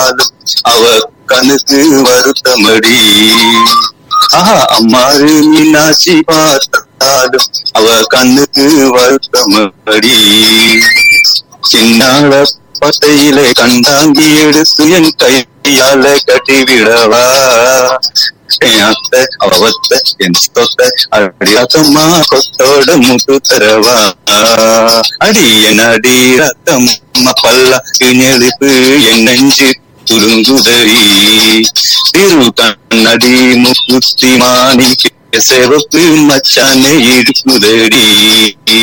பார்த்தாலும் அவ கண்ணுக்கு வருத்தமடி ஆஹா அம்மாறு மீனாட்சி பார்த்தாலும் அவ கண்ணுக்கு வருத்தமடி சின்னாள பட்டையில கண்டாங்கி எடுத்து என் கையால கட்டிவிடவா என் அத்தை அவத்த என் சொத்த அடியாத்தம்மா கொத்தோட முட்டு தரவா அடி என் அடி ரத்தம்மா பல்லா நெருப்பு என் நெஞ்சு துருங்குதறி திரு கண்ணடி முக்குத்தி மாணி செவப்பு மச்சானே இருக்குதடி